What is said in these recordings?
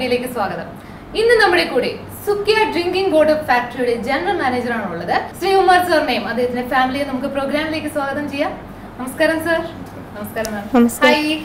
ഡിയിലേക്ക് സ്വാഗതം ഇന്ന് നമ്മുടെ കൂടെ സുക്കിയ ഡ്രിങ്കിംഗ് ബോർഡ് ഫാക്ടറിയുടെ ജനറൽ മാനേജറാണ് ഉള്ളത് ശ്രീകുമാർ സാറിനെയും അദ്ദേഹത്തിന്റെ ഫാമിലിയെ നമുക്ക് പ്രോഗ്രാമിലേക്ക് സ്വാഗതം ചെയ്യാം നമസ്കാരം സർ നമസ്കാരം മാം നമസ്കാരം. ഹായ്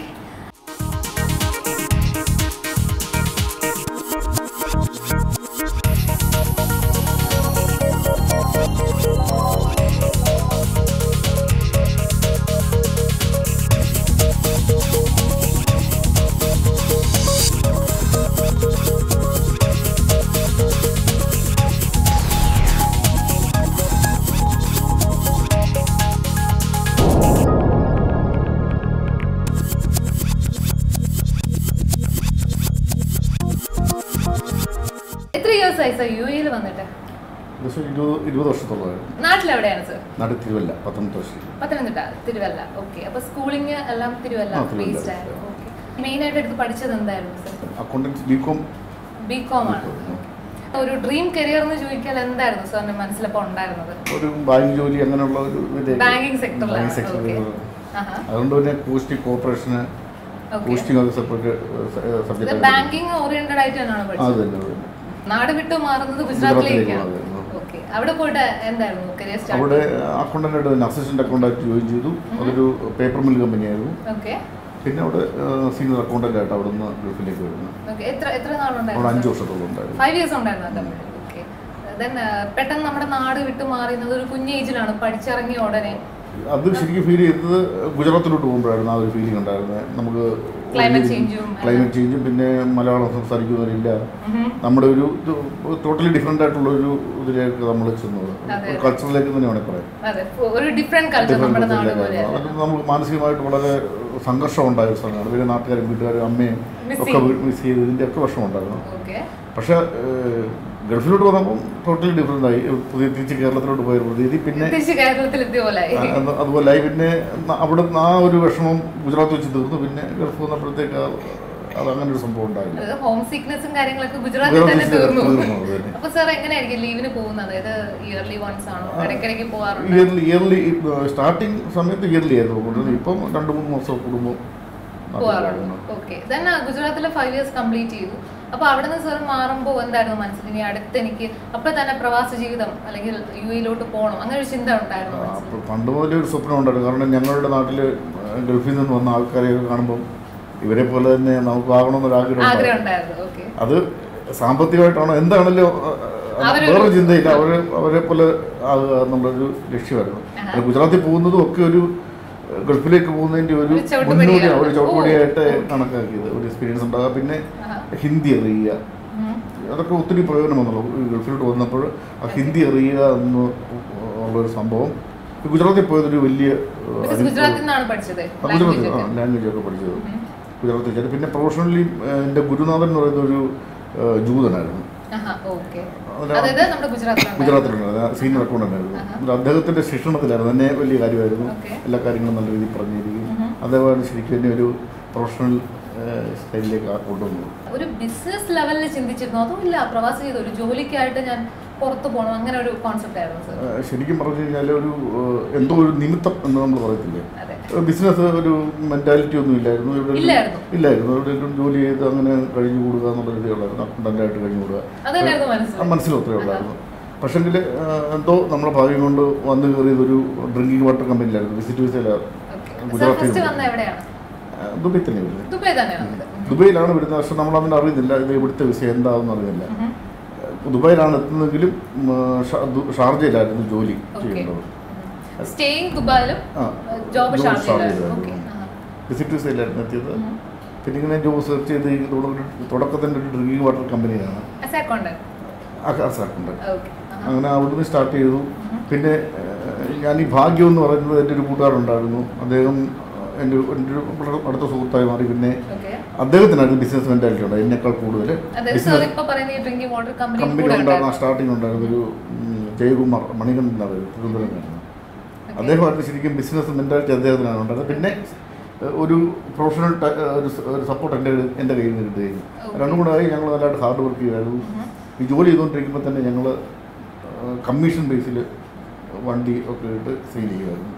എത്ര ഇയേഴ്സ് ആയി സർ യു എയിൽ വന്നിട്ട് ഏകദേശം ഇരുപത് ഇരുപത് വർഷത്തോളമായി നാട്ടിലെവിടെയാണ് സർ നാട് തിരുവല്ല പത്തനംതിട്ട വർഷം പത്തനംതിട്ട തിരുവല്ല ഓക്കെ അപ്പൊ സ്കൂളിംഗ് എല്ലാം തിരുവല്ല ആ, തിരുവല്ല. ബേസ്ഡ് ആയിരുന്നു ഓക്കെ മെയിൻ ആയിട്ട് എടുത്ത് പഠിച്ചത് എന്തായിരുന്നു sir accountancy B com B com ആണ് ഒരു ഡ്രീം കരിയർ എന്ന് ചോദിച്ചാൽ എന്തായിരുന്നു സാറിന്റെ മനസ്സിലപ്പോ ഉണ്ടായിരുന്നത് ഒരു ബാങ്ക് ജോലി അങ്ങനെയുള്ള ഒരു ഇതിലേക്ക് ബാങ്കിങ് സെക്ടറിലാണ് ബാങ്കിങ് സെക്ടറിൽ ഓക്കെ ആഹാ അതുകൊണ്ട് തന്നെ കോസ്റ്റിംഗ് കോർപ്പറേഷന് ഓക്കെ കോസ്റ്റിംഗ് ഒക്കെ സെപ്പറേറ്റ് ഇത് സബ്ജക്റ്റ് ബാങ്കിങ് ഓറിയന്റഡ് ആയിട്ട് തന്നെയാണ് അത് പഠിച്ചത് തന്നെ അത് തന്നെ. നാട് വിട്ടു മാറുന്നത് ഗുജറാത്തിലേക്ക് ഗുജറാത്തിലേക്കാണ് മാറി. ഓക്കെ അവിടെ പോയിട്ട് എന്തായിരുന്നു കരിയർ സ്റ്റാർട്ട് അവിടെ അക്കൗണ്ടൻ്റായിട്ട് തന്നെ അസിസ്റ്റന്റ് അക്കൗണ്ടായിട്ട് ജോയിൻ ചെയ്തു അതൊരു പേപ്പർ മിൽ കമ്പനിയായിരുന്നു ഓക്കെ പിന്നെ അവിടെ സീനിയർ അക്കൗണ്ടൻ്റ് ആയിട്ട് അവിടെ നിന്ന് ഗൾഫിലേക്ക് വരുന്നു ഓക്കെ എത്ര എത്ര അവിടെ അഞ്ച് നാളുണ്ടായിരുന്നു വർഷത്തോളം ഉണ്ടായിരുന്നു ഫൈവ് ഇയേഴ്സ് ഉണ്ടായിരുന്നു ഓക്കെ ദെൻ പെട്ടെന്ന് നമ്മുടെ നാട് വിട്ടു മാറുന്നത് ഒരു കുഞ്ഞ് ഏജിലാണ് പഠിച്ചിറങ്ങിയ ഉടനെ അത് ശരിക്കും ഫീൽ ചെയ്തത് ഗുജറാത്തിലോട്ട് പോകുമ്പോഴായിരുന്നു ആ ഒരു ഫീലിംഗ് ഉണ്ടായിരുന്നത് നമുക്ക് Climate change ഉം ക്ലൈമറ്റ് ചേഞ്ചും പിന്നെ മലയാളം സംസാരിക്കുന്നവരില്ല ഉം. നമ്മുടെ ഒരു ടോട്ടലി ഡിഫറെൻ്റ് ആയിട്ടുള്ള ഒരു ഇതിലേക്ക് നമ്മൾ ചെന്നത് അതെ. ഒരു കൾച്ചറിലേക്ക് തന്നെ വേണമെങ്കിൽ പറയാം അതെ ഒരു ഡിഫറെന്റ് കൾച്ചർ Different നമ്മുടെ നാട് culture പോലെ ലേക്കായിരുന്നു. അതൊക്കെ നമുക്ക് മാനസികമായിട്ട് വളരെ സംഘർഷം ഉണ്ടായ ഒരു സ്ഥലമാണ് പിന്നെ നാട്ടുകാരും വീട്ടുകാരും അമ്മയും Miss ഒക്കെ മിസ് ചെയ്ത് ഇതിൻ്റെ ഒക്കെ വിഷമമുണ്ടായിരുന്നു ഓക്കെ പക്ഷേ ഏഹ്, ഗൾഫിലോട്ട് വന്നപ്പോൾ ടോട്ടലി ഡിഫറെൻ്റ് ആയി പുതിയ തിരിച്ച് കേരളത്തിലോട്ട് പോയ ഒരു പ്രതീതി പിന്നെ തിരിച്ച് കേരളത്തിൽ എത്തിയ പോലെ ആ, അത് അതുപോലെ ആയി പിന്നെ ന- അവിടെ നിന്ന് ആ ഒരു വിഷമം ഗുജറാത്ത് വെച്ച് തീർന്നു പിന്നെ ഗൾഫ് വന്നപ്പോഴത്തേക്ക് ആ- അത് അങ്ങനെ ഒരു സംഭവം ഉണ്ടായില്ല ഹോം സിക്നസും കാര്യങ്ങളൊക്കെ ഗുജറാത്തിൽ ഗുജറാത്തിൽ തന്നെ തീർന്നു തീർന്നു, അത് തന്നെ. അപ്പൊ സാർ എങ്ങനെയായിരിക്കും ലീവിന് പോകുന്നത് അതായത് ഇയർലി വൺസ് ആണോ ഇടയ്ക്കിടയ്ക്ക് പോവാറുണ്ട് ഇയർലി ഇയർലി സ്റ്റാർട്ടിങ് സമയത്ത് ഇയർലി ആയിരുന്നു കൊണ്ടുവരുന്നത് ഇപ്പം രണ്ട് മൂന്ന് മാസം കൂടുമ്പോൾ പോവാറുണ്ട് ഓക്കെ ദെൻ ഗുജറാത്തിലെ ഫൈവ് ഇയേഴ്സ് കംപ്ലീറ്റ് ചെയ്തു അപ്പൊ അവിടെ നിന്ന് സാർ മാറുമ്പോൾ എന്തായിരുന്നു മനസ്സിൽ ഇനി അടുത്ത് എനിക്ക് അപ്പൊ തന്നെ പ്രവാസ ജീവിതം അല്ലെങ്കിൽ യു എയിലോട്ട് പോകണം അങ്ങനെ ഒരു ചിന്ത ഉണ്ടായിരുന്നു മനസ്സിൽ അപ്പോൾ പണ്ട് മുതലേ ഒരു സ്വപ്നം ഉണ്ടായിരുന്നു കാരണം ഞങ്ങളുടെ നാട്ടിൽ ഗൾഫിൽ നിന്ന് വന്ന ആൾക്കാരെ കാണുമ്പം ഇവരെ പോലെ തന്നെ നമുക്ക് ആകണമെന്നൊരു ആഗ്രഹം ആഗ്രഹം ഉണ്ടായിരുന്നു. ഉണ്ടായിരുന്നു ഓക്കെ അത് സാമ്പത്തികമായിട്ടാണോ എന്താണല്ലോ അത് അവരൊരു- വേറൊരു ചിന്തയില്ല അവരെ അവരെ പോലെ ആകുക എന്നുള്ളൊരു ലക്ഷ്യമായിരുന്നു ആഹാ. പിന്നെ ഗുജറാത്തിൽ പോകുന്നതും ഒക്കെ ഒരു ഏഹ്, ഗൾഫിലേക്ക് പോകുന്നതിന്റെ ഒരു ഒരു ചവിട്ടുപടിയാണ്. മുന്നോടി ഒരു ചവിട്ടുപടിയായിട്ട് ഓ, ഓക്കേ. കണക്കാക്കിയത് ഒരു എക്സ്പീരിയൻസ് ഉണ്ടാകുക പിന്നെ ആഹാ. ഹിന്ദി അറിയുക ഉം. അതൊക്കെ ഒത്തിരി പ്രയോജനം വന്നുള്ളൂ ഈ ഗൾഫിലോട്ട് വന്നപ്പോൾ ആ ഹിന്ദി അറിയുക എന്ന് ഉള്ളൊരു സംഭവം ഈ ഗുജറാത്തിൽ പോയതൊരു വലിയ ഏഹ്, Because അനുഭവം. ഗുജറാത്തിൽ നിന്നാണ് പഠിച്ചത് ആ, ഗുജറാത്തിൽ language ആ ഒക്കെ. ലാംഗ്വേജ് ഒക്കെ പഠിച്ചത് ഉം. ഗുജറാത്തിൽ വെച്ചാൽ പിന്നെ പ്രൊഫഷണലി എൻ്റെ ഗുരുനാഥൻ എന്ന് പറയുന്ന ഒരു ഏഹ്, ജൂതനായിരുന്നു ആഹാ, okay. അതിന് അതായത് നമ്മുടെ ഗുജറാത്തിലാണ് ഗുജറാത്തിലുണ്ടായിരുന്നു സീനിയർ അക്കൗണ്ടന്റ് ആയിരുന്നു ആഹാ. എന്നിട്ട് അദ്ദേഹത്തിന്റെ ശിക്ഷണത്തിലായിരുന്നു തന്നെ വലിയ കാര്യമായിരുന്നു ഓക്കെ. എല്ലാ കാര്യങ്ങളും നല്ല രീതിയിൽ പറഞ്ഞിരിക്കും ഉം. അതേപോലെ ശരിക്കും എന്നെ ഒരു പ്രൊഫഷണൽ സ്റ്റൈലിലേക്ക് കൊണ്ടുവന്നു ഒരു ബിസിനസ് ലെവലിൽ ചിന്തിച്ചിരുന്നു അതോ ഇല്ല പ്രവാസ ചെയ്തു ഒരു ജോലിക്കായിട്ട് ഞാൻ പുറത്തു പോകണം അങ്ങനെ ഒരു കോൺസെപ്റ്റ് ആയിരുന്നു സർ ഏഹ് ശരിക്കും പറഞ്ഞു കഴിഞ്ഞാൽ ഒരു ഏഹ്, എന്തോ ഒരു നിമിത്തം എന്ന് നമ്മൾ പറയത്തില്ലേ അതെ ബിസിനസ് ഒരു മെന്റാലിറ്റി ഒന്നും ഇല്ലായിരുന്നു ഇവിടെ ഒരു- ഇല്ലായിരുന്നു. ഇല്ലായിരുന്നു ഇവിടെ ഒരു ജോലി ചെയ്ത് അങ്ങനെ കഴിഞ്ഞു കൂടുക എന്നുള്ളൊരു ഇതേ ഉള്ളായിരുന്നു അക്കൗണ്ടൻ്റായിട്ട് കഴിഞ്ഞു കൂടുക അതല്ലായിരുന്നു ആ മനസ്സിലായി മനസ്സിൽ ഒത്തിരി ഉള്ളായിരുന്നു പക്ഷെങ്കിൽ എന്തോ നമ്മുടെ ഭാഗ്യം കൊണ്ട് വന്നു കയറിയത് ഒരു ഡ്രിങ്കിങ് വാട്ടർ കമ്പനിയിലായിരുന്നു വിസിറ്റ് വിസയില സർ ഗുജറാത്തിൽ ഫസ്റ്റ് വന്ന എവിടെയാണ് ദുബൈ തന്നെ വരുന്നത് ദുബൈ തന്നെയാണ് വന്നത് ദുബൈയിലാണ് വരുന്നത് പക്ഷെ നമ്മൾ അതിന് അറിയുന്നില്ല ഇത് ഇവിടുത്തെ വിസ എന്താണെന്ന് അറിയുന്നില്ല ഉം. ദുബായിലാണ് എത്തുന്നതെങ്കിലും ഉം, ഷാ- ദു- ഷാർജയിലായിരുന്നു ജോലി Okay. ചെയ്യുന്നത് സ്റ്റേയിങ് ദുബായിലും ആ, ജോബ് ജോബ് ഷാർജയിലായിരുന്നു ഷാർജയിലായിരുന്നു. ഓക്കെ വിസിറ്റ് വിസയിലായിരുന്നു എത്തിയത് പിന്നെ ഇങ്ങനെ ജോബ് സെർച്ച് ചെയ്ത് ഈ തുടക്ക- തുടക്കത്തിൻ്റെ ഒരു ഡ്രിങ്കിങ് വാട്ടർ കമ്പനിയാണ് ആസ് അക്കൗണ്ടന്റ് ആക്കാസാക്കുണ്ട് ഓക്കെ അങ്ങനെ അവിടുന്ന് സ്റ്റാർട്ട് ചെയ്തു പിന്നെ ഏഹ്, ഞാൻ ഈ ഭാഗ്യം എന്ന് പറയുന്നത് എൻ്റെ ഒരു കൂട്ടുകാരുണ്ടായിരുന്നു അദ്ദേഹം ഏഹ്, എൻ്റെ ഒരു- എൻ്റെ ഒരു വളരെ അടുത്ത സുഹൃത്തായി മാറി പിന്നെ ഓക്കെ അദ്ദേഹത്തിനായിരുന്നു ബിസിനസ് മെൻറ്റാലിറ്റി ഉണ്ട് എന്നേക്കാൾ കൂടുതൽ അതായത് സർ ഇപ്പൊ പറയുന്ന ഈ ഡ്രിങ്കിങ് വാട്ടർ കമ്പനി കമ്പനി കൂടെ ഉണ്ടായിരുന്ന ഉണ്ടായിരുന്നു സ്റ്റാർട്ടിങ് ഉണ്ടായിരുന്ന ഒരു ഉം, ജയകുമാർ മണികണ്ഠൻ എന്നാണ് പേര്, തിരുവനന്തപുരം അദ്ദേഹമായിട്ട് ശരിക്കും ബിസിനസ് മെൻറ്റാലിറ്റി അദ്ദേഹത്തിനാണ് ഉണ്ടായിരുന്നത് പിന്നെ ഏഹ്, ഒരു പ്രൊഫഷണൽ ട- ഏഹ്, ഒരു സ- ഒരു സപ്പോർട്ട് എൻ്റെ എൻ്റെ കയ്യിൽ നിന്ന് കിട്ടുകയും Okay. രണ്ടും കൂടെ ആയി ഞങ്ങൾ നല്ലതായിട്ട് ഹാർഡ് വർക്ക് ചെയ്യുമായിരുന്നു ഈ ജോലി ചെയ്തുകൊണ്ടിരിക്കുമ്പോൾ തന്നെ ഞങ്ങൾ കമ്മീഷൻ ബേസിൽ വണ്ടി ഒക്കെ ഇട്ട് സെയിൽ ചെയ്യുമായിരുന്നു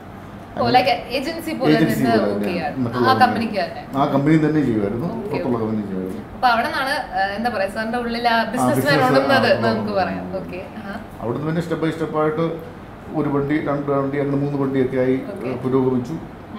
ഓ ലൈക്ക് ഏജൻസി പോലെ ഏജൻസി നിന്ന് പോലെ work തന്നെയാണ്. ചെയ്യാറ്. മറ്റുള്ള ആ company. കമ്പനിക്ക് തന്നെ ആ കമ്പനി തന്നെ ചെയ്യുമായിരുന്നു Okay. പുറത്തുള്ള കമ്പനി ചെയ്യുമായിരുന്നു അപ്പൊ അവിടെ നിന്നാണ് എന്താ പറയാ സാറിന്റെ ഉള്ളിൽ ആ ബിസിനസ് business, മാൻ ഉണർന്നത് ആ, നമുക്ക് ആ, പറയാം ആ. ഓക്കെ അവിടുന്ന് പിന്നെ സ്റ്റെപ്പ് ബൈ സ്റ്റെപ്പായിട്ട് ഒരു വണ്ടി രണ്ട് വണ്ടി അങ്ങനെ മൂന്ന് വണ്ടിയൊക്കെ ആയി Okay. പുരോഗമിച്ചു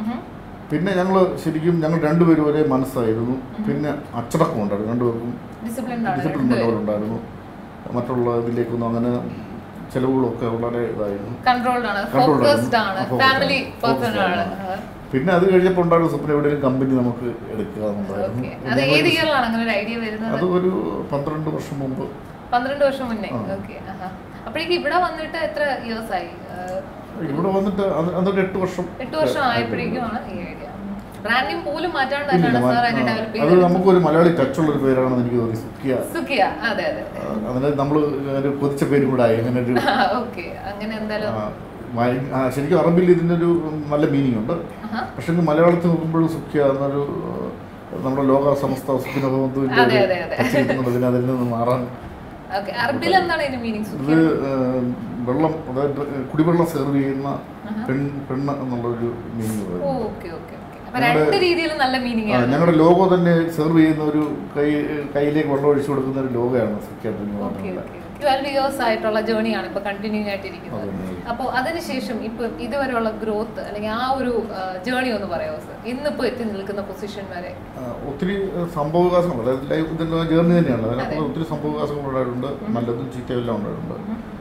പിന്നെ ഞങ്ങൾ ശരിക്കും ഞങ്ങൾ രണ്ടുപേരും ഒരേ മനസ്സായിരുന്നു പിന്നെ അച്ചടക്കം ഉണ്ടായിരുന്നു രണ്ടുപേർക്കും ഡിസിപ്ലിൻ ആണ് ഡിസിപ്ലിൻ രണ്ടുപേരും. ഉണ്ടായിരുന്നു മറ്റുള്ള ഇതിലേക്കൊന്നും അങ്ങനെ ചിലവുകളൊക്കെ വളരെ ഇതായിരുന്നു കൺട്രോൾഡ് ആണ് Controlled ഫോക്കസ്ഡ് ആണ്. ആണ് Focused ഫാമിലി ആണ്. പേഴ്സൺ Focused ആണ് ആണ്. പിന്നെ അത് കഴിഞ്ഞപ്പോൾ ഉണ്ടായിരുന്ന സ്വപ്നം എവിടെയെങ്കിലും കമ്പനി നമുക്ക് എടുക്കുക എന്നുണ്ടായിരുന്നു ഓക്കെ അത് ഏത് ഇയറിലാണ് അങ്ങനെ ഒരു ഐഡിയ വരുന്നത് അത് ഒരു പന്ത്രണ്ട് വർഷം മുമ്പ് പന്ത്രണ്ട് വർഷം മുന്നേ ആ. ഓക്കെ അപ്പോഴേക്ക് ഇവിടെ വന്നിട്ട് എത്ര ഇയേഴ്സ് ആയി ആ, ഇവിടെ വന്നിട്ട് അത് എന്നിട്ട് എട്ട് വർഷം എട്ട് വർഷം ആയപ്പോഴേക്കുമാണ് ഈ ഐഡിയ ബ്രാൻഡ് നെയിം പോലും മാറ്റാണ്ട് ഇല്ല, തന്നെയാണ് സാർ അതിനെ ആ, ഡെവലപ്പ് അത് ചെയ്തത് നമുക്കൊരു മലയാളി ടച്ചുള്ള ഒരു പേരാണെന്ന് എനിക്ക് തോന്നി സുഖിയ സുഖിയ അതെ അതെ അതിന് നമ്മൾ ഒരു കൊതിച്ച പേരും കൂടെ ആയി അങ്ങനെ ഒരു ഓക്കെ അങ്ങനെ എന്തായാലും ആ, വായി- ആ, ശരിക്കും അറബിൽ ഇതിനൊരു നല്ല മീനിങ് ഉണ്ട് ആഹാ. പക്ഷെ മലയാളത്തിൽ നോക്കുമ്പോഴും സുഖ്യ എന്നൊരു ആ, നമ്മുടെ ലോക സമസ്ത സുഖിനബന്ധുവിന്റെ അതെ, അതെ, അതെ. പിന്നെ അതിൽ നിന്ന് മാറാൻ ഓക്കെ അറബിൽ എന്താണ് ഇതിന് മീനിങ് ഇത് സുഖിയ ആ, വെള്ളം അതായത് കുടിവെള്ളം സെർവ് ചെയ്യുന്ന ആഹാ. പെൺ പെണ്ണ് എന്നുള്ളൊരു മീനിങ് ഓ പറയുന്നത് ഓക്കെ ഓക്കെ ഓക്കെ അപ്പൊ ഞങ്ങളുടെ- രണ്ട് രീതിയിലും നല്ല മീനിങ് ആണ് ഞങ്ങളുടെ ലോഗോ തന്നെ സെർവ് ചെയ്യുന്ന ഒരു കൈ കയ്യിലേക്ക് വെള്ളം ഒഴിച്ചു കൊടുക്കുന്ന ഒരു ലോഗോയാണ് സുഖ്യ എന്ന് ഓക്കെ പറയുന്നത് ഓക്കെ ട്വൽവ് ഇയേഴ്സ് ആയിട്ടുള്ള ജേണിയാണ് ഇപ്പൊ കണ്ടിന്യൂ ആയിട്ടിരിക്കുന്നത് അതന്നെ. അപ്പോൾ അതിനുശേഷം ഇപ്പൊ ഇതുവരെയുള്ള ഗ്രോത്ത് അല്ലെങ്കിൽ ആ ഒരു ജേണി ഒന്ന് പറയാമോ സർ ഇന്നിപ്പോ എത്തി നിൽക്കുന്ന പൊസിഷൻ വരെ ആ, ഒത്തിരി സംഭവവികാസങ്ങൾ അതായത് ലൈഫ് ഇതിൻ്റെ ജേർണി തന്നെയാണ് അതിനകത്ത് അതെ. ഒത്തിരി സംഭവവികാസങ്ങൾ ഉണ്ടായിട്ടുണ്ട് നല്ലതും ചീത്തയും എല്ലാം ഉണ്ടായിട്ടുണ്ട്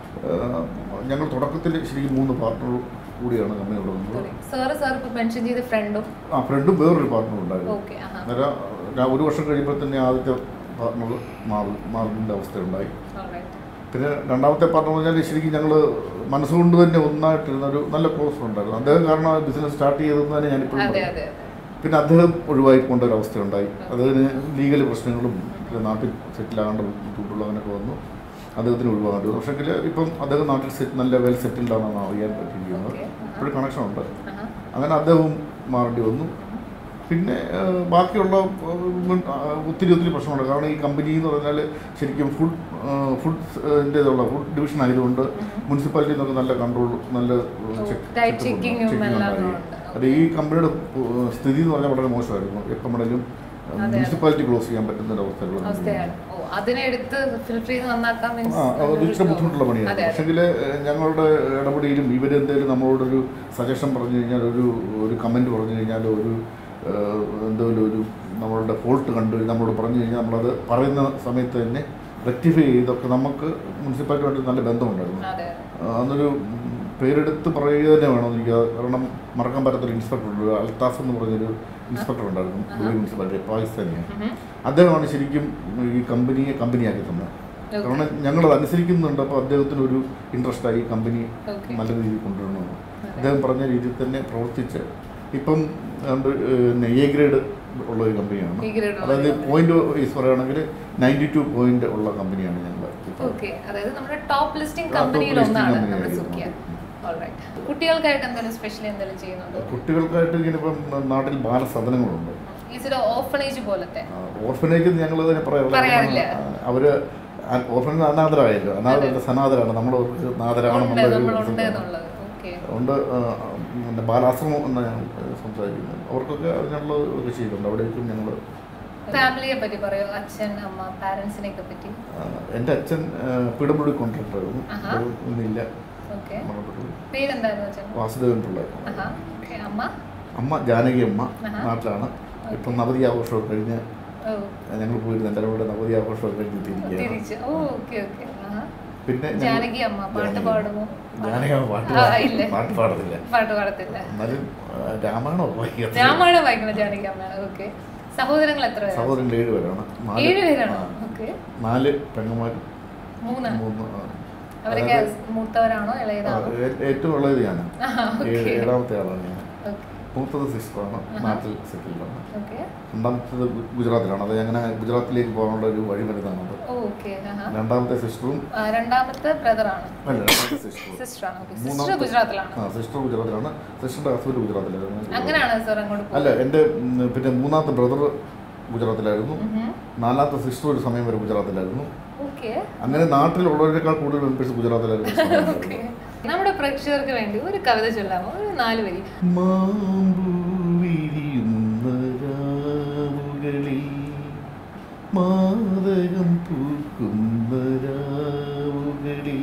ആ, ഞങ്ങൾ തുടക്കത്തിൽ ശരിക്കും മൂന്ന് പാർട്ട്ണർ കൂടിയാണ് കമ്പനി ഇവിടെ വന്നത് സാറ് സാർ ഇപ്പൊ മെൻഷൻ ചെയ്ത ഫ്രണ്ടും ആ ഫ്രണ്ടും വേറൊരു പാർട്ട്ണർ ഉണ്ടായിരുന്നു ഓക്കെ ആഹാ അന്നേരം ഞാൻ ഒരു വർഷം കഴിയുമ്പോൾ തന്നെ ആദ്യത്തെ പാർട്ട്ണർ മാറി മാറിൻ്റെ അവസ്ഥയുണ്ടായി Alright. പിന്നെ രണ്ടാമത്തെ പാർട്ട്ണർ പറഞ്ഞാൽ ശരിക്കും ഞങ്ങൾ മനസ്സുകൊണ്ട് തന്നെ ഒന്നായിട്ടിരുന്ന ഒരു നല്ല ക്ലോസ് ഉണ്ടായിരുന്നു അദ്ദേഹം കാരണം ബിസിനസ് സ്റ്റാർട്ട് ചെയ്തതെന്ന് തന്നെ ഞാനിപ്പോഴും അതെ പറയും. അതെ അതെ പിന്നെ അദ്ദേഹം ഒഴിവായി പോകേണ്ട ഒരു അവസ്ഥയുണ്ടായി അതിന് ലീഗൽ പ്രശ്നങ്ങളും പിന്നെ നാട്ടിൽ സെറ്റിൽ ആകേണ്ട ബുദ്ധിമുട്ടുള്ള അങ്ങനെയൊക്കെ വന്നു അദ്ദേഹത്തിന് ഒഴിവാകേണ്ടി വന്നു പക്ഷേ ഇപ്പം അദ്ദേഹം നാട്ടിൽ സെറ്റ് നല്ല വെൽ സെറ്റിൽഡ് ആണെന്ന് അറിയാൻ പറ്റിയിരിക്കുന്നത് Okay. ഇപ്പോഴും കണക്ഷൻ ഉണ്ട് ആഹാ. അങ്ങനെ അദ്ദേഹവും മാറേണ്ടി വന്നു പിന്നെ ആ, ബാക്കിയുള്ള ആ, മുൻ- ആ, ഒത്തിരി ഒത്തിരി പ്രശ്നമുണ്ട് കാരണം ഈ കമ്പനി എന്ന് പറഞ്ഞാൽ ശരിക്കും ഫുഡ് ഫുഡിൻ്റെതുള്ള ഫുഡ് ഡിവിഷൻ ആയതുകൊണ്ട് മുനിസിപ്പാലിറ്റിയിൽ നിന്നൊക്കെ നല്ല കൺട്രോൾ നല്ല ഓ, check- tight checkup ഉണ്ട്, checking ഉം checking എല്ലാം ഉണ്ടായി. ഉണ്ട്. അത് ഈ കമ്പനിയുടെ ഉ- സ്ഥിതി എന്ന് പറഞ്ഞാൽ വളരെ മോശമായിരുന്നു എപ്പോൾ വേണേലും അതെ. മുനിസിപ്പാലിറ്റി ക്ലോസ് ചെയ്യാൻ പറ്റുന്ന ഒരു അവസ്ഥയുള്ള അവസ്ഥയാണ് ഓ അതിനെ എടുത്ത് ഫിൽറ്റർ ചെയ്ത് നന്നാക്കാൻ means ആ അത് അതൊരു ഇച്ചിരി ബുദ്ധിമുട്ടുള്ള പണിയാണ് അതെ, അതെ. പക്ഷെങ്കിൽ ഞങ്ങളുടെ ഇടപെടലും ഇവരെന്തെങ്കിലും നമ്മളോടൊരു സജഷൻ പറഞ്ഞു കഴിഞ്ഞാൽ ഒരു ഒരു കമൻറ്റ് പറഞ്ഞു കഴിഞ്ഞാൽ ഒരു ഏഹ്, എന്തെങ്കിലും ഒരു നമ്മളുടെ ഫോൾട്ട് കണ്ടു കഴിഞ്ഞാൽ നമ്മളോട് പറഞ്ഞു കഴിഞ്ഞാൽ നമ്മളത് പറയുന്ന സമയത്ത് തന്നെ റെക്ടിഫൈ ചെയ്തൊക്കെ നമുക്ക് മുനിസിപ്പാലിറ്റിയുമായിട്ട് നല്ല ബന്ധമുണ്ടായിരുന്നു അതെ ആ, അന്നൊരു ഉം, പേരെടുത്ത് പറയുക തന്നെ വേണം എനിക്ക് കാരണം മറക്കാൻ പറ്റാത്തൊരു ഇൻസ്പെക്ടർ ഉണ്ട് ഒരു അൽത്താഫ് എന്ന് പറഞ്ഞൊരു ഇൻസ്പെക്ടർ ഉണ്ടായിരുന്നു ദുബൈ മുനിസിപ്പാലിറ്റി പാകിസ്ഥാനിയാണ് ഉം. അദ്ദേഹമാണ് ശരിക്കും ഈ കമ്പനിയെ കമ്പനിയാക്കി തന്നത് Okay. കാരണം ഞങ്ങളത് അനുസരിക്കുന്നുണ്ട് അപ്പോൾ അദ്ദേഹത്തിന് ഒരു ഇൻട്രസ്റ്റ് ആയി ഈ കമ്പനി Okay. നല്ല രീതിയിൽ കൊണ്ടുവരണമെന്ന് അതെ. അദ്ദേഹം പറഞ്ഞ രീതിയിൽ തന്നെ പ്രവർത്തിച്ച് ഇപ്പം എ ഗ്രേഡ് ഉള്ള ഒരു കമ്പനിയാണ് A grade ഉള്ള അതായത് ഒരു company. പോയിന്റ് വൈസ് പറയുകയാണെങ്കിൽ നയൻറ്റി ടു പോയിന്റ് ഉള്ള കമ്പനിയാണ് ഞങ്ങൾ ഇപ്പോൾ ഓക്കെ അതായത് നമ്മുടെ ടോപ്പ് ലിസ്റ്റിംഗ് ആ, top കമ്പനിയിൽ listing ഒന്നാണ് company നമ്മുടെ ആയിരുന്നു. സുഖിയ ഓൾറൈറ്റ് കുട്ടികൾക്കായിട്ട് എന്തെങ്കിലും സ്പെഷ്യൽ എന്തെങ്കിലും ചെയ്യുന്നുണ്ടോ കുട്ടികൾക്കായിട്ട് ഇങ്ങനെ ഇപ്പം നാട്ടിൽ ബാലസദനങ്ങളുണ്ട് ഇതൊരു ഓഫണേജ് പോലത്തെ ഓർഫനേജ് ഞങ്ങൾ തന്നെ പറയാറില്ല പറയാറില്ല. കാരണം, ആ, അവര് ഓർഫനേജ് അനാഥരായല്ലോ അനാഥരല്ല സനാഥരാണ് നമ്മൾ അവർക്ക് ഉണ്ട് നാഥരാണെന്നുള്ള നമ്മളുണ്ട് ഒരു എന്നുള്ളത് ഓക്കെ അതുകൊണ്ട് ആ, പിന്നെ ബാലാശ്രമം എന്ന് ഞങ്ങൾ സംസാരിക്കുന്നത് അവർക്കൊക്കെ അതിനുള്ള ഒരു ചെയ്യുന്നുണ്ട് അവിടേക്കും ഞങ്ങൾ ഫാമിലിയെ പറ്റി പറയോ അച്ഛൻ അമ്മ പാരന്റ്സിനെ ഒക്കെ പറ്റി എൻ്റെ അച്ഛൻ പി ഡബ്ല്യു കോൺട്രാക്ടറായിരുന്നു ആഹാ. അത് ഇന്നില്ല ഓക്കെ മരണപ്പെട്ടു പേരെന്തായിരുന്നു അച്ഛൻ വാസുദേവൻ പിള്ള ആഹാ ഓക്കെ അമ്മ അമ്മ ജാനകി അമ്മ ആഹാ. നാട്ടിലാണ് ഇപ്പം നവതി ആഘോഷമൊക്കെ കഴിഞ്ഞ് ഓ ഞങ്ങൾ പോയിരുന്നു എൻ്റെ കൂടെ നവതി ആഘോഷമൊക്കെ കഴിഞ്ഞെത്തിയിരിക്കുകയാണ് തിരിച്ച് ഓ ഓക്കെ ഓക്കെ ആഹാ പിന്നെ ഞങ്ങൾ- ജാനകി അമ്മ പാട്ട് ജാനകി. പാടുമോ ജാനകി അമ്മ പാട്ട് ആ, പാടും. ഇല്ല. പാട്ട് പാടത്തില്ല പാട്ട് പാടത്തില്ല എന്നാലും ആ, രാമായണോ വായിക്കത്തില്ല. രാമായണം വായിക്കുന്ന ജാനകി അമ്മ ഓക്കെ സഹോദരങ്ങൾ എത്ര പേരാണ് സഹോദരൻ ഏഴ് പേരാണ് നാല് ഏഴ് പേരാണോ ആ, ഓക്കെ നാല് പെങ്ങന്മാരും മൂന്നാണ് മൂന്ന് ആ. അവരൊക്കെ അതായത്, മൂത്തവരാണോ ആ, ഇളയതാണോ ഏ- ഏറ്റവും ഉള്ളത് ഞാൻ ആഹാ, ഏഴ് okay. ഏഴാമത്തെ ആളാണ് ഞാൻ ഓക്കെ മൂത്തത് സിസ്റ്ററാണ് ആഹാ. നാട്ടിൽ സെറ്റിൽഡാണ് ഓക്കെ രണ്ടാമത്തത് ഗു- ഗുജറാത്തിലാണ് അത് അങ്ങനെ ഗുജറാത്തിലേക്ക് പോകാനുള്ള ഒരു വഴി മരുന്നാണത് ഓക്കെ ആഹാ രണ്ടാമത്തെ സിസ്റ്ററും ആ, രണ്ടാമത്തെ ബ്രദറാണ് അല്ല രണ്ടാമത്തെ സിസ്റ്ററും സിസ്റ്ററാണ് ഓക്കെ സിസ്റ്റർ മൂന്നാമത്തെ- ഗുജറാത്തിലാണ് ആ സിസ്റ്റർ ഗുജറാത്തിലാണ് സിസ്റ്ററിന്റെ ഹസ്ബൻഡ് ഗുജറാത്തിലായിരുന്നു അങ്ങനെയാണ് സാർ അങ്ങോട്ട് അല്ല എൻ്റെ ഉം, പിന്നെ മൂന്നാമത്തെ ബ്രദർ ഗുജറാത്തിലായിരുന്നു പോകുന്നത് നാലാമത്തെ സിസ്റ്റർ ഒരു സമയം വരെ ഗുജറാത്തിലായിരുന്നു ഓക്കെ അങ്ങനെ നാട്ടിലുള്ളവരെക്കാൾ കൂടുതൽ മെമ്പേഴ്സ് ഗുജറാത്തിലായിരുന്നു ഓക്കെ നമ്മുടെ പ്രേക്ഷകർക്ക് വേണ്ടി ഒരു കവിത ചൊല്ലാമോ ഒരു നാല് വരി മാമ്പൂ വിരിയുന്ന രാവുകളിൽ മാതകം പൂക്കുന്ന രാവുകളിൽ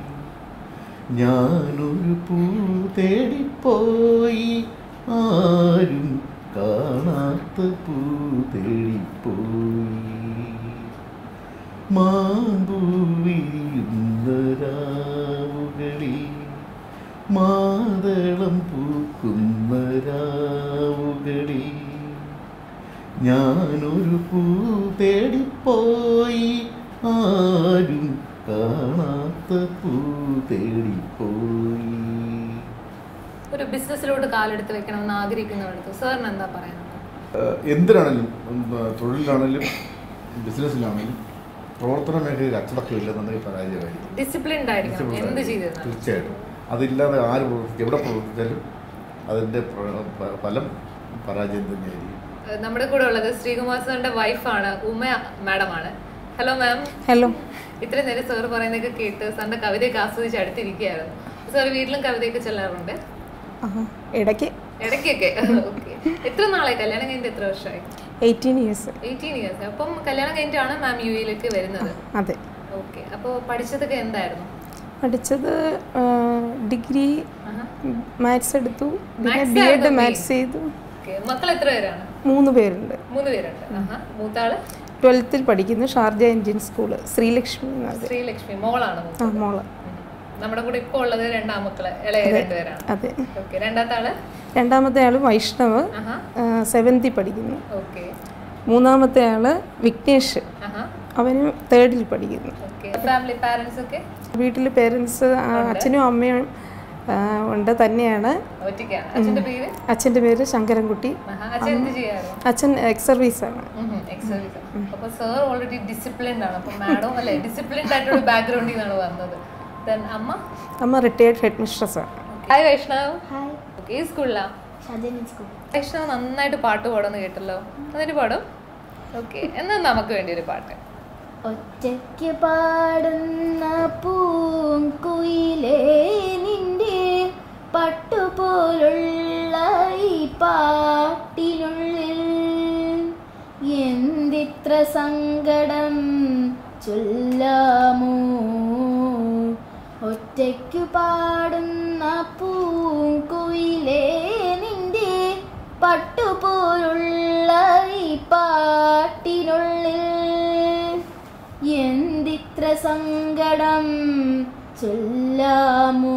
ഞാനൊരു പൂ തേടിപ്പോയി ആരും കാണാത്ത പൂ തേടിപ്പോയി മാമ്പൂ വിരിയുന്ന രാവുകളിൽ മാതളം പൂക്കുന്ന രാവുകളിൽ ഞാനൊരു പൂ തേടിപ്പോയി ആരും കാണാത്ത പൂ തേടിപ്പോയി ഒരു ബിസിനസ്സിലോട്ട് കാലെടുത്ത് വെക്കണമെന്ന് ആഗ്രഹിക്കുന്നവർക്ക് സാറിന് എന്താ പറയാനുള്ളത് ഏഹ് എന്തിനാണെങ്കിലും ഉം, തൊഴിലിലാണെങ്കിലും ബിസിനസ്സിലാണെങ്കിലും പ്രവർത്തന മേഖലയിൽ അച്ചടക്കമില്ലെന്നുണ്ടെങ്കിൽ പരാജയമായി ഡിസിപ്ലിൻഡ് ആയിരിക്കണം എന്ത് ചെയ്തിരുന്നാലും തീർച്ചയായിട്ടും അതില്ലാതെ ആര് പ്രവർത്തിക്കും എവിടെ പ്രവർത്തിച്ചാലും അതിൻ്റെ പ്ര- പ- ഫലം പരാജയം തന്നെയായിരിക്കും ഏഹ് നമ്മുടെ കൂടെ ഉള്ളത് ശ്രീകുമാർ സാറിന്റെ വൈഫാണ് ഉമ മാഡമാണ് ഹലോ മാം ഹലോ ഇത്രയും നേരം സാർ പറയുന്നതൊക്കെ കേട്ട് സാറിന്റെ കവിതയൊക്കെ ആസ്വദിച്ച് അടുത്തിരിക്കുകയായിരുന്നു സാർ വീട്ടിലും കവിതയൊക്കെ ചെല്ലാറുണ്ട് ആഹാ. ഇടയ്ക്ക് ഇടയ്ക്കൊക്കെ ഓക്കെ എത്ര നാളായി കല്യാണം കഴിഞ്ഞിട്ട് എത്ര വർഷമായി എയ്റ്റീൻ ഇയേഴ്സ് എയ്റ്റീൻ ഇയേഴ്സ് അപ്പം കല്യാണം കഴിഞ്ഞിട്ടാണ് മാം യു എയിലേക്ക് വരുന്നത് അതെ ഓക്കെ അപ്പോൾ പഠിച്ചതൊക്കെ എന്തായിരുന്നു പഠിച്ചത് ഡിഗ്രി ആഹാ. മാത്സ് എടുത്തു പിന്നെ Maths ബി ആയിരുന്നു എഡ് main. മാത്സ് ചെയ്തു ഓക്കെ മക്കൾ എത്ര പേരാണ് മൂന്ന് പേരുണ്ട് മൂന്ന് പേരുണ്ട് ആഹാ മൂത്താള് ട്വൽത്തിൽ പഠിക്കുന്നു Sharjah Indian school Sreelakshmi Nagar Sreelakshmi മോളാണ് ആ മൂത്തത്. മോള് ഉം. നമ്മുടെ കൂടെ ഇപ്പോൾ ഉള്ളത് രണ്ടാമക്കള് ഇളയ രണ്ടുപേരാണ് അതെ ഓക്കെ രണ്ടാമത്തെ ആള് രണ്ടാമത്തെ ആൾ വൈഷ്ണവ് ആഹാ സെവൻത്തിൽ പഠിക്കുന്നു ഓക്കെ മൂന്നാമത്തെ ആൾ വിഘ്നേഷ് ആഹാ അവന് തേർഡിൽ പഠിക്കുന്നു ഓക്കെ ഫാമിലി പാരന്റ്സ് ഒക്കെ വീട്ടിൽ പേരൻസ് അച്ഛനും അമ്മയും ആ, ഉണ്ട് തന്നെയാണ് ഒറ്റയ്ക്കാണ് അച്ഛന്റെ പേര് അച്ഛൻ്റെ പേര് ശങ്കരൻകുട്ടി ആഹാ അച്ഛൻ എന്ത് ചെയ്യായിരുന്നു അച്ഛൻ എക്സ് സർവീസാണ് എക്സർവീസ് അപ്പൊ സർ ഓൾറെഡി ഡിസിപ്ലിൻഡ് ആണ് അപ്പൊ മാഡം അല്ലെ ഡിസിപ്ലിൻഡ് ആയിട്ടുള്ള ബാക്ക്ഗ്രൗണ്ടിൽ നിന്നാണ് വന്നത് ദെൻ അമ്മ അമ്മ റിട്ടയർഡ് ഹെഡ് മിസ്ട്രസ്സാണ് ഹായ് വൈഷ്ണവ് ഹായ് ഓക്കെ ഈ സ്കൂളിലാ ഷാജൻ സ്കൂൾ വൈഷ്ണവ് നന്നായിട്ട് പാട്ട് പാടുമെന്ന് കേട്ടല്ലോ എന്നിട്ട് പാടും ഓക്കെ എന്നാ നമുക്ക് വേണ്ടി ഒരു പാട്ട് ഒറ്റയ്ക്ക് പാടുന്ന പൂങ്കുയിലേ നിന്റെ പട്ടുപോലുള്ള ഈ പാട്ടിനുള്ളിൽ എന്തിത്ര സങ്കടം ചൊല്ലാമോ ഒറ്റയ്ക്ക് പാടുന്ന പൂങ്കുയിലേ നിന്റെ പട്ടുപോലുള്ള ഈ പാട്ടിനുള്ളിൽ എന്തിത്ര സങ്കടം ചൊല്ലാമോ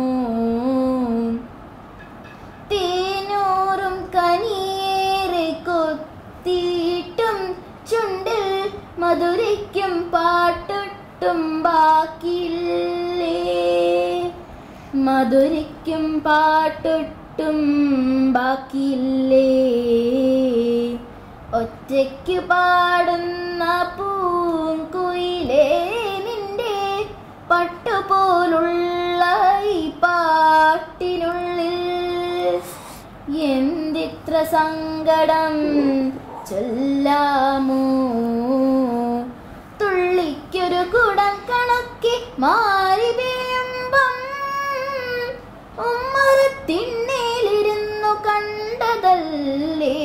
തേനൂറും കനിയേറെ കൊത്തിയിട്ടും ചുണ്ടിൽ മധുരയ്ക്കും പാട്ടൊട്ടും ബാക്കിയില്ലേ മധുരയ്ക്കും പാട്ടൊട്ടും ബാക്കിയില്ലേ ഒറ്റയ്ക്ക് പാടുന്ന പൂങ്കുയിലേ നിന്റെ പട്ടുപോലുള്ള ഈ പാട്ടിനുള്ളിൽ എന്തിത്ര സങ്കടം ചൊല്ലാമോ തുള്ളിക്കൊരു കുടം കണക്കി മാറി വീഴുമ്പം ഉമ്മറത്തിണ്ണയിലിരുന്നു കണ്ടതല്ലേ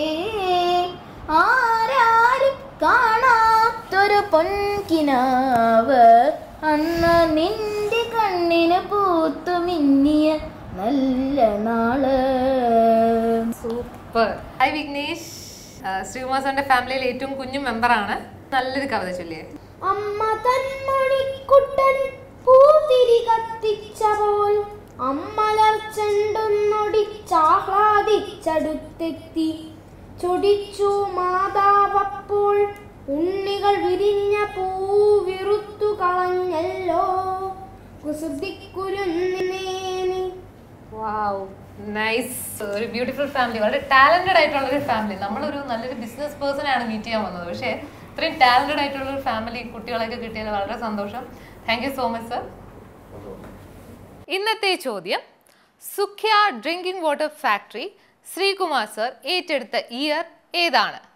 ആരാരും കാണാത്തൊരു പൊൻകിനാവ് അന്ന് നിന്റെ കണ്ണിന് പൂത്തു മിന്നിയ നല്ല നാള് സൂപ്പർ ഹായ് വിഘ്നേഷ് ശ്രീകുമാർ സാറിന്റെ ഫാമിലിയിലെ ഏറ്റവും കുഞ്ഞു മെമ്പറാണ് നല്ലൊരു കവിത ചൊല്ലിയേ അമ്മ തന്മണിക്കുട്ടൻ പൂതിരി കത്തിച്ചപ്പോൾ അമ്മലർ ചെണ്ടുന്നൊടിച്ചാഹ്ലാദിച്ചടുത്തെത്തി ചൊടിച്ചു മാതാവപ്പോൾ ഉണ്ണികൾ വിരിഞ്ഞ പൂവിറുത്തു കളഞ്ഞല്ലോ കുസൃതിക്കുരുന്നേനി വാവ് നൈസ് ഒരു ബ്യൂട്ടിഫുൾ ഫാമിലി വളരെ ടാലന്റഡ് ആയിട്ടുള്ള ഒരു ഫാമിലി നമ്മളൊരു നല്ലൊരു ബിസിനസ് പേഴ്സൺ ആണ് മീറ്റ് ചെയ്യാൻ വന്നത് പക്ഷേ ഇത്രയും ടാലന്റഡ് ആയിട്ടുള്ള ഒരു ഫാമിലി കുട്ടികളൊക്കെ കിട്ടിയത് വളരെ സന്തോഷം thank you so much sir ഇന്നത്തെ ചോദ്യം സുഖ്യ drinking water factory Sreekumar sir ഏറ്റെടുത്ത ഇയർ ഏതാണ്